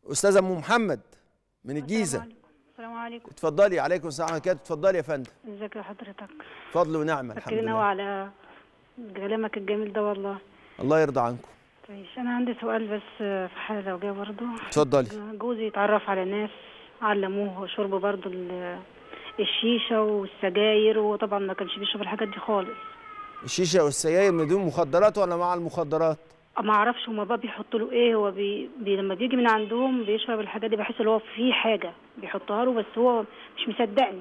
استاذه ام محمد من الجيزه السلام عليكم اتفضلي عليكم السلام ورحمه الله اتفضلي يا فندم ازيك يا حضرتك فضل ونعمه الحمد فاكرين لله على كلامك الجميل ده والله الله يرضى عنكم طيب انا عندي سؤال بس في حاله زوجيه برضو اتفضلي جوزي اتعرف على ناس علموه شرب برضو ال- الشيشه والسجاير وطبعا ما كانش بيشرب الحاجات دي خالص الشيشه والسجاير من دون مخدرات ولا مع المخدرات ما اعرفش هما بقى بيحطوا له ايه هو بي... بي... لما بيجي من عندهم بيشرب الحاجات دي بحس ان هو في حاجه بيحطها له بس هو مش مصدقني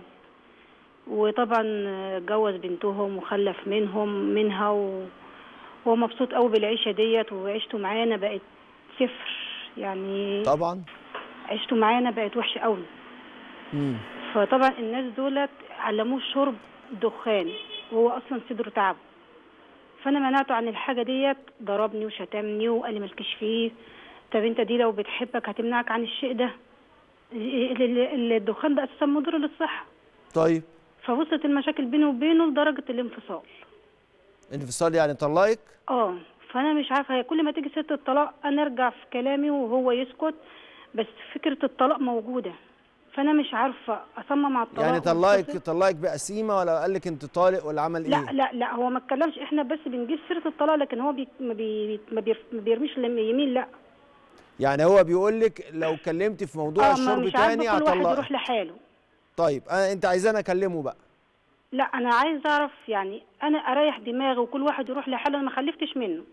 وطبعا جوز بنتهم وخلف منهم منها و... وهو مبسوط قوي بالعيشه ديت وعيشته معانا بقت صفر يعني طبعا عيشته معانا بقت وحشه قوي مم. فطبعا الناس دولت علموه شرب دخان وهو اصلا صدره تعب فانا منعته عن الحاجه ديت ضربني وشتمني وقال لي مالكش فيه طب انت دي لو بتحبك هتمنعك عن الشيء ده ال- ال- ال- الدخان ده اساسا مضر للصحه طيب فوصلت المشاكل بيني وبينه لدرجه الانفصال انفصال يعني طلقك اه فانا مش عارفه هي كل ما تيجي ست الطلاق انا ارجع في كلامي وهو يسكت بس فكره الطلاق موجوده فانا مش عارفه اصمم على الطلاق يعني طلقك وأنفصل. طلقك بقسيمه ولا قال لك انت طالق ولا عمل لا ايه لا لا هو ما اتكلمش احنا بس بنجيب سيره الطلاق لكن هو بي ما, بي ما, بير ما بيرميش لم- يمين لا يعني هو بيقول لك لو اتكلمتي في موضوع اه ما الشرب مش تاني عايزه كل واحد هطلقك يروح لحاله طيب أنا انت عايزاني اكلمه بقى لا انا عايز اعرف يعني انا اريح دماغي وكل واحد يروح لحاله انا ما خلفتش منه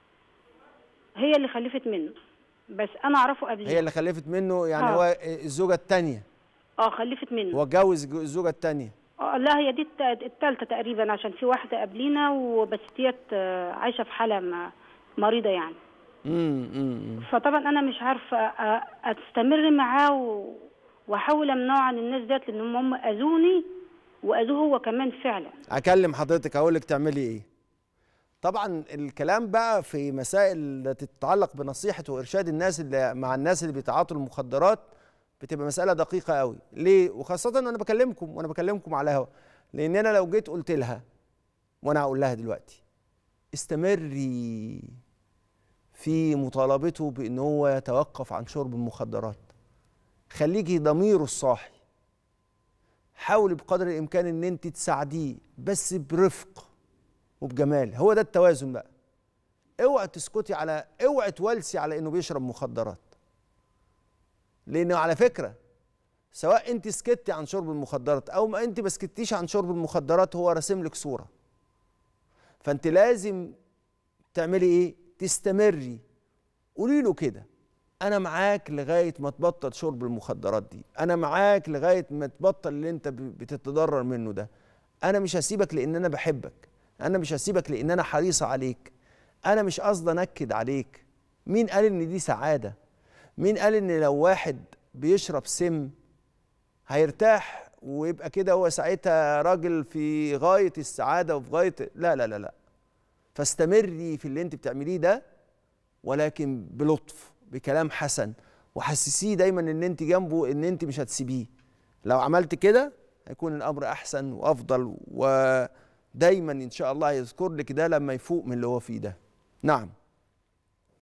هي اللي خلفت منه بس انا اعرفه قبليه هي اللي خلفت منه يعني آه. هو الزوجه الثانيه اه خلفت منه هو اتجوز الزوجه الثانيه اه لا هي دي الت- التالتة تقريبا عشان في واحدة قبلينا وبس ديت آه، عايشة في حالة م- مريضة يعني امم امم فطبعا أنا مش عارفة أ- أستمر معاه و- وأحاول أمنعه عن الناس ديت لأن هم أذوني وأذوه هو كمان فعلا اكلم حضرتك اقول لك تعملي ايه طبعا الكلام بقى في مسائل تتعلق بنصيحه وارشاد الناس اللي مع الناس اللي بيتعاطوا المخدرات بتبقى مساله دقيقه قوي ليه وخاصه وانا بكلمكم وانا بكلمكم على هوا لان انا لو جيت قلت لها وانا هقول لها دلوقتي استمري في مطالبته بان هو يتوقف عن شرب المخدرات خليكي ضميره الصاحي حاولي بقدر الامكان ان انت تساعديه بس برفق وبجمال هو ده التوازن بقى اوعي تسكتي على اوعي تولسي على انه بيشرب مخدرات لانه على فكره سواء انت سكتي عن شرب المخدرات او ما انت ما سكتيش عن شرب المخدرات هو راسم لك صوره فانت لازم تعملي ايه تستمري قولي له كده انا معاك لغايه ما تبطل شرب المخدرات دي انا معاك لغايه ما تبطل اللي انت ب- بتتضرر منه ده انا مش هسيبك لان انا بحبك انا مش هسيبك لان انا حريصه عليك انا مش قصدي انكد عليك مين قال ان دي سعاده مين قال ان لو واحد بيشرب سم هيرتاح ويبقى كده هو ساعتها راجل في غايه السعاده وفي غايه لا لا لا لا فاستمري في اللي انت بتعمليه ده ولكن بلطف بكلام حسن وحسسيه دايما ان انت جنبه ان انت مش هتسيبيه لو عملت كده هيكون الامر احسن وافضل ودايما ان شاء الله يذكر لك ده لما يفوق من اللي هو فيه ده نعم